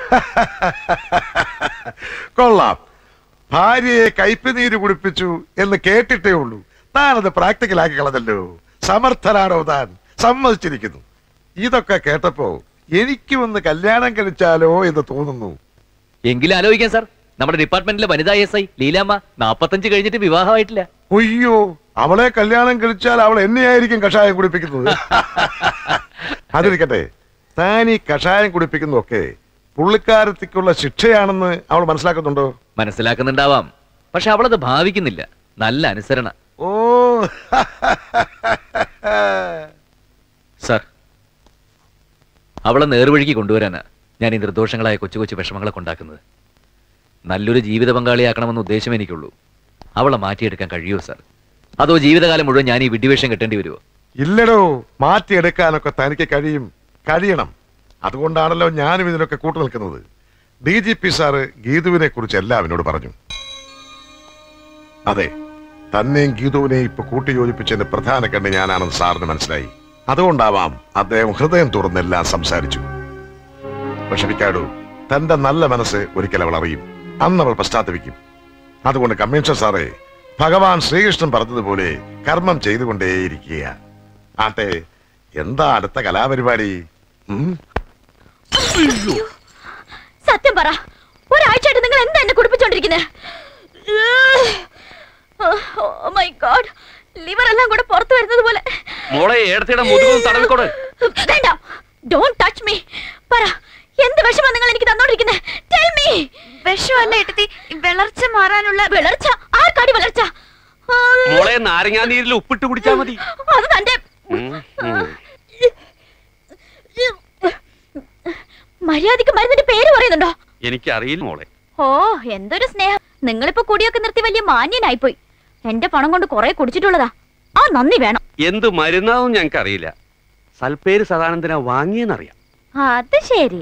കൊള്ളാം ഭാര്യയെ കയ്പുനീര് കുടിപ്പിച്ചു എന്ന് കേട്ടിട്ടേ ഉള്ളൂ താനത് പ്രാക്ടിക്കലാക്കി കളഞ്ഞല്ലോ സമർത്ഥനാണോ താൻ സമ്മതിച്ചിരിക്കുന്നു ഇതൊക്കെ കേട്ടപ്പോ എനിക്കും ഒന്ന് കല്യാണം കഴിച്ചാലോ എന്ന് തോന്നുന്നു എങ്കിലും ആലോചിക്കാം സാർ നമ്മുടെ ഡിപ്പാർട്ട്മെന്റിലെ വനിതാ എസ് ഐ ലീലാമ്മ നാപ്പത്തഞ്ച് കഴിഞ്ഞിട്ട് വിവാഹമായിട്ടില്ല അയ്യോ അവളെ കല്യാണം കഴിച്ചാൽ അവൾ എന്നെയായിരിക്കും കഷായം കുടിപ്പിക്കുന്നത് അതിരിക്കട്ടെ താൻ ഈ കഷായം കുടിപ്പിക്കുന്നതൊക്കെ പുള്ളിക്കാരത്തിക്കുള്ള ശിക്ഷയാണെന്ന് അവൾ മനസ്സിലാക്കുന്നുണ്ടോ മനസ്സിലാക്കുന്നുണ്ടാവാം പക്ഷെ അവളത് ഭാവിക്കുന്നില്ല നല്ല അനുസരണ ഓ സാർ അവളെ നേർവഴിക്ക് കൊണ്ടുവരാനാ ഞാൻ ഈ നിർദോഷങ്ങളായ കൊച്ചു കൊച്ചു വിഷമങ്ങളൊക്കെ ഉണ്ടാക്കുന്നത് നല്ലൊരു ജീവിത പങ്കാളിയാക്കണമെന്ന ഉദ്ദേശം എനിക്കുള്ളൂ അവളെ മാറ്റിയെടുക്കാൻ കഴിയുമോ സാർ അതോ ജീവിതകാലം മുഴുവൻ ഞാൻ ഈ വിഡ്ഢിവേഷം കെട്ടേണ്ടി വരുമോ ഇല്ലടോ മാറ്റിയെടുക്കാനൊക്കെ തനിക്ക് കഴിയും കഴിയണം അതുകൊണ്ടാണല്ലോ ഞാനും ഇതിനൊക്കെ കൂട്ടു നിൽക്കുന്നത് ഡി ജി പി സാറ് ഗീതുവിനെ കുറിച്ച് എല്ലാം എന്നോട് പറഞ്ഞു അതെ തന്നെയും ഗീതുവിനെയും ഇപ്പൊ കൂട്ടിയോജിപ്പിച്ചതിന്റെ പ്രധാന കണ്ണ് ഞാനാണെന്ന് സാറിന് മനസ്സിലായി അതുകൊണ്ടാവാം അദ്ദേഹം ഹൃദയം തുറന്നെല്ലാം സംസാരിച്ചു വിഷമിക്കാടു തന്റെ നല്ല മനസ്സ് ഒരിക്കൽ അവൾ അറിയും അന്ന് അവൾ പശ്ചാത്തപിക്കും അതുകൊണ്ട് കമ്മീഷൻ സാറേ ഭഗവാൻ ശ്രീകൃഷ്ണൻ പറഞ്ഞതുപോലെ കർമ്മം ചെയ്തുകൊണ്ടേയിരിക്കുക ആട്ടെ എന്താ അടുത്ത കലാപരിപാടി ഉം? സത്യം പറ ഒരാഴ്ചയായിട്ട് നിങ്ങൾ എന്താ എന്നെ കുടിപ്പിച്ചോണ്ടിരിക്കുന്നത് മൈ ഗോഡ് ലിവർ എല്ലാം കൂടെ പുറത്തു വരുന്നത് പോലെ മോളെ ഏടത്തിയുടെ മുതുകും തടവിക്കോട് വേണ്ട ഡോണ്ട് ടച്ച് മീ പറ എന്ത് വിഷമാ നിങ്ങൾ എനിക്ക് തന്നോണ്ടിരിക്കുന്നത് ടെൽ മീ വിഷമല്ല ഏട്ടത്തി വിളർച്ച മാറാനുള്ള വിളർച്ച ആർക്കാടി വിളർച്ച ആ, മോളെ നാരങ്ങാ നീരിൽ ഉപ്പിട്ട് കുടിച്ചാ മതി അത് തന്റെ ഉം, ഉം. മര്യാദക്ക് മരുന്നിന്റെ പേര് പറയുന്നുണ്ടോ എനിക്കറിയില്ല മോളെ ഓ എന്തൊരു സ്നേഹം നിങ്ങളിപ്പോ കുടിയൊക്കെ നിർത്തി വലിയ മാന്യനായിപ്പോയി എന്റെ പണം കൊണ്ട് കുറെ കുടിച്ചിട്ടുള്ളതാ ആ നന്ദി വേണം എന്ത് മരുന്നാവും ഞങ്ങൾക്ക് അറിയില്ല സൽപ്പേര് സദാനന്ദന വാങ്ങിയെന്നറിയാം അത് ശരി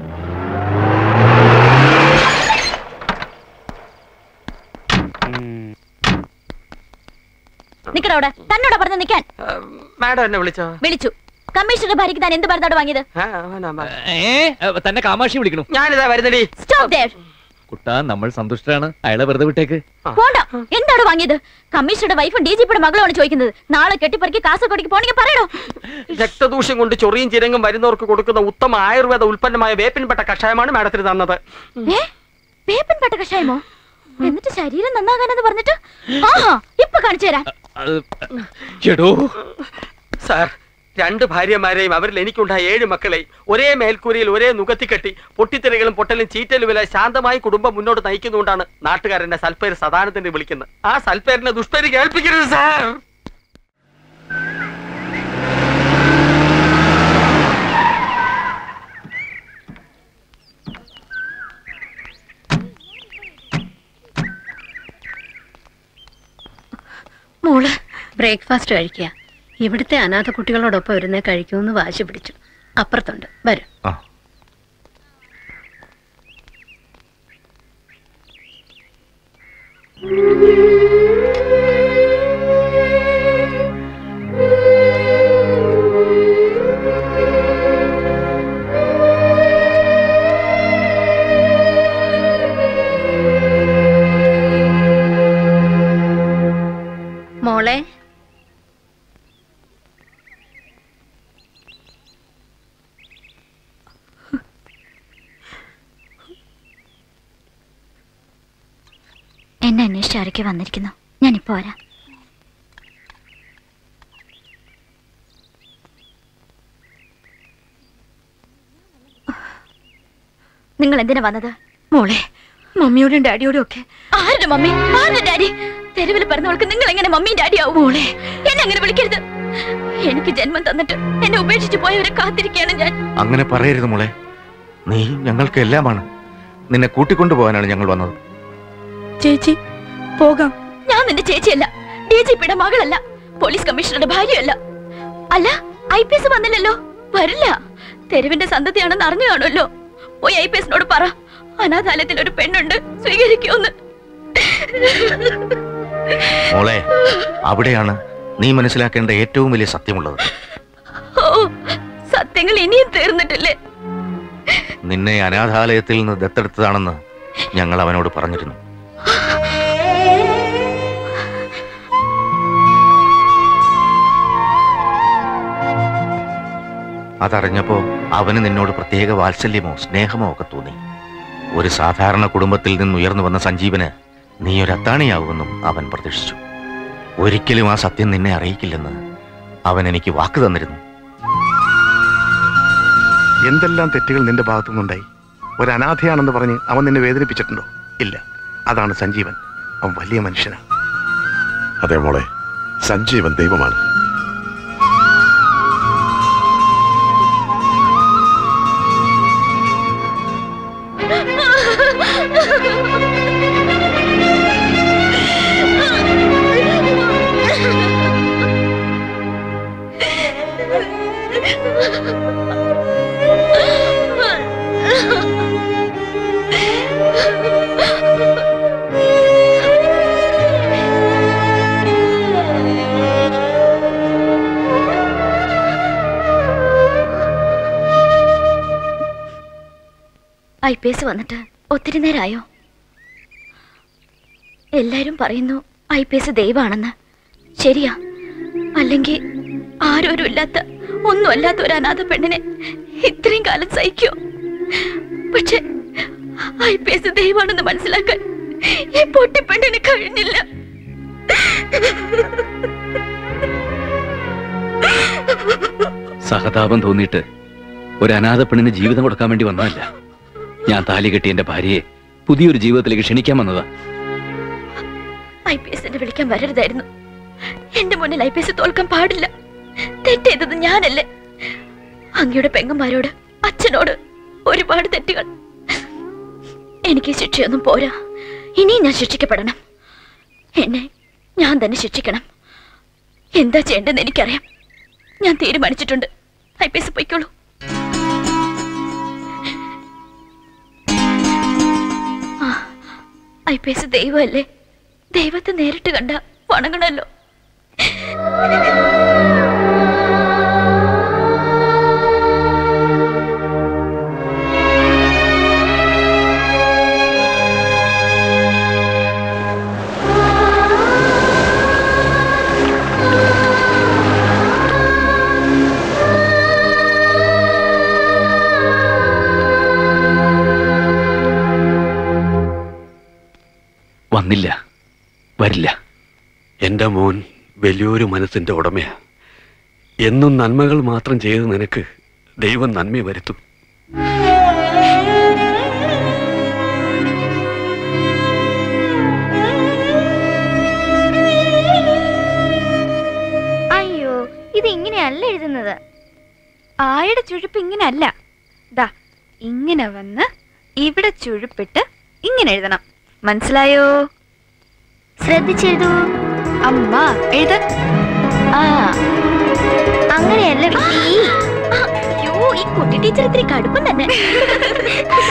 നിക്കടവിടെ തന്നോടാ പറഞ്ഞു നിക്കാൻ മാഡം എന്നെ വിളിച്ചോ വിളിച്ചു കമ്മീഷണറുടെ ഭാര്യയ്ക്ക് താൻ എന്ത് മരുന്നോട് വാങ്ങിയത് ആ, അവനാ, മാ- ഏ തന്നെ കാമാക്ഷി വിളിക്കണു ഞാനിതാ വരുന്നടി സ്റ്റോപ്പ് ദേർ കുട്ടാ നമ്മൾ സന്തുഷ്ടരാണ് അയാളെ വെറുതെ വിട്ടേക്ക് പോണ്ട എന്താണ് വാങ്ങിയത് കമ്മീഷണറുടെ വൈഫും ഡി ജി പിയുടെ മകളുമാണ് ചോദിക്കുന്നത് നാളെ കെട്ടിപ്പറക്കി കാസർഗോഡിക്ക് പോണെങ്കിൽ പറയണോ രക്തദൂഷ്യം കൊണ്ട് ചൊറിയും ചിരങ്ങും വരുന്നവർക്ക് കൊടുക്കുന്ന ഉത്തമ ആയുർവേദ ഉൽപ്പന്നമായ വേപ്പിൻപെട്ട കഷായമാണ് മാഡത്തിന് തന്നത് ഏ വേപ്പൻ പെട്ട കഷായമോ എന്നിട്ട് ശരീരം നന്നാകാനെന്ന് പറഞ്ഞിട്ട് ആഹാ ഇപ്പൊ കാണിച്ചു തരാം എടോ സാർ രണ്ട് ഭാര്യമാരെയും അവരിൽ എനിക്കുണ്ടായ ഏഴ് മക്കളെ ഒരേ മേൽക്കൂരയിൽ ഒരേ നുകത്തിക്കെട്ടി പൊട്ടിത്തെറികളും പൊട്ടലും ചീറ്റലുമില്ല ശാന്തമായി കുടുംബം മുന്നോട്ട് നയിക്കുന്നുകൊണ്ടാണ് നാട്ടുകാരന്റെ സൽപ്പേര് സദാനത്തിന്റെ വിളിക്കുന്നത് ആ സൽപ്പേരിനെ ദുഷ്പേര് കേൾപ്പിക്കരുത് സാർ മോള് ബ്രേക്ക്ഫാസ്റ്റ് കഴിക്കുക ഇവിടുത്തെ അനാഥ കുട്ടികളോടൊപ്പം ഇരുന്നേ കഴിക്കുമെന്ന് വാശി പിടിച്ചു അപ്പുറത്തുണ്ട് വരും മോളെ എന്നെ അന്വേഷിച്ച് ആരൊക്കെ വന്നിരിക്കുന്നു ഞാനിപ്പോ വരാം നിങ്ങൾ എന്തിനാ വന്നത് മോളെ മമ്മിയോടും ഡാഡിയോടും ഒക്കെ ആരുടെ മമ്മി ആരുടെ ഡാഡി തെരുവിൽ പറഞ്ഞവൾക്ക് നിങ്ങൾ എങ്ങനെ മമ്മിയും ഡാഡി ആവും മോളെ എന്നെ അങ്ങനെ വിളിക്കരുത് എനിക്ക് ജന്മം തന്നിട്ട് എന്നെ ഉപേക്ഷിച്ച് പോയവരെ കാത്തിരിക്കുകയാണ് ഞാൻ അങ്ങനെ പറയരുത് മോളെ നീ ഞങ്ങൾക്ക് എല്ലാമാണ് നിന്നെ കൂട്ടിക്കൊണ്ടുപോകാനാണ് ഞങ്ങൾ വന്നത് ചേച്ചി പോകാം ഞാൻ നിന്റെ ചേച്ചിയല്ല ഡി ജി പിയുടെ മകളല്ല പോലീസ് കമ്മീഷണറുടെ ഭാര്യയല്ല അല്ല ഐ പി എസ് വന്നില്ലല്ലോ വരില്ല തെരുവിന്റെ സന്തതിയാണെന്ന് അറിഞ്ഞു കാണുമല്ലോ പോയി ഐ പി എസിനോട് പറ അനാഥാലയത്തിൽ ഒരു പെണ്ണുണ്ട് സ്വീകരിക്കുമെന്ന് മോളെ അവിടെയാണ് നീ മനസ്സിലാക്കേണ്ട ഏറ്റവും വലിയ സത്യമുള്ളത് ഓ സത്യങ്ങൾ ഇനിയും തീർന്നിട്ടില്ലേ നിന്നെ നിന്നെ അനാഥാലയത്തിൽ നിന്ന് ദത്തെടുത്തതാണെന്ന് ഞങ്ങൾ അവനോട് പറഞ്ഞിരുന്നു അതറിഞ്ഞപ്പോ അവന് നിന്നോട് പ്രത്യേക വാത്സല്യമോ സ്നേഹമോ ഒക്കെ തോന്നി ഒരു സാധാരണ കുടുംബത്തിൽ നിന്ന് ഉയർന്നു വന്ന സഞ്ജീവന് നീ ഒരു അത്താണിയാവുമെന്നും അവൻ പ്രതീക്ഷിച്ചു ഒരിക്കലും ആ സത്യം നിന്നെ അറിയിക്കില്ലെന്ന് അവൻ എനിക്ക് വാക്ക് തന്നിരുന്നു എന്തെല്ലാം തെറ്റുകൾ നിന്റെ ഭാഗത്തുനിന്നുണ്ടായി ഒരു അനാഥയാണെന്ന് പറഞ്ഞ് അവൻ നിന്നെ വേദനിപ്പിച്ചിട്ടുണ്ടോ ഇല്ല അതാണ് സഞ്ജീവൻ അവൻ വലിയ മനുഷ്യനാണ് അതെ മോളെ സഞ്ജീവൻ ദൈവമാണ് ഐ പി എസ് വന്നിട്ട് ഒത്തിരി നേരമായോ എല്ലാരും പറയുന്നു ഐ പി എസ് ദൈവമാണെന്ന് ശരിയാ അല്ലെങ്കിൽ ആരോരും ഇല്ലാത്ത ഒന്നും അല്ലാത്ത ഒരു അനാഥ പെണ്ണിനെ ഇത്രയും കാലം സഹിക്കോ പക്ഷെ ഐ പി എസ് ദൈവമാണെന്ന് മനസ്സിലാക്കാൻ ഈ പൊട്ടിപ്പെണ്ണിന് കഴിഞ്ഞില്ല സഹതാപം തോന്നിയിട്ട് ഒരു അനാഥ പെണ്ണിന് ജീവിതം കൊടുക്കാൻ വേണ്ടി വന്നതല്ല ഞാൻ താലി കെട്ടി എന്റെ ഭാര്യയെ പുതിയൊരു ജീവിതത്തിലേക്ക് ക്ഷണിക്കാൻ വന്നതാ ഐ പി എസിനെ വിളിക്കാൻ വരരുതായിരുന്നു എന്റെ മുന്നിൽ ഐ പി എസ് തോൽക്കാൻ പാടില്ല തെറ്റ് ചെയ്തത് ഞാനല്ലേ അങ്ങയുടെ പെങ്ങന്മാരോട് അച്ഛനോട് ഒരുപാട് തെറ്റുകൾ എനിക്ക് ഈ ശിക്ഷയൊന്നും പോരാ ഇനിയും ഞാൻ ശിക്ഷിക്കപ്പെടണം എന്നെ ഞാൻ തന്നെ ശിക്ഷിക്കണം എന്താ ചെയ്യേണ്ടതെന്ന് എനിക്കറിയാം ഞാൻ തീരുമാനിച്ചിട്ടുണ്ട് ഐ പി എസ് പൊയ്ക്കോളൂ ആ ഐ പി എസ് ദൈവമല്ലേ ദൈവത്തെ നേരിട്ട് കണ്ട വണങ്ങണല്ലോ വന്നില്ല വരില്ല എന്റെ മോൻ വലിയൊരു മനസ്സിന്റെ ഉടമയാ എന്നും നന്മകൾ മാത്രം ചെയ്ത് നിനക്ക് ദൈവം നന്മ വരുത്തും അയ്യോ ഇത് ഇങ്ങനെയല്ല എഴുതുന്നത് ആയുടെ ചുഴുപ്പ് ഇങ്ങനെയല്ല ദാ ഇങ്ങനെ വന്ന് ഇവിടെ ചുഴുപ്പിട്ട് ഇങ്ങനെ എഴുതണം മനസ്സിലായോ ശ്രദ്ധിച്ചെഴുതൂ അമ്മ എഴുത ആ അങ്ങനെയല്ല വിക്കി അയ്യോ ഈ കുട്ടി ടീച്ചർ ഇത്തിരി കടുപ്പം തന്നെ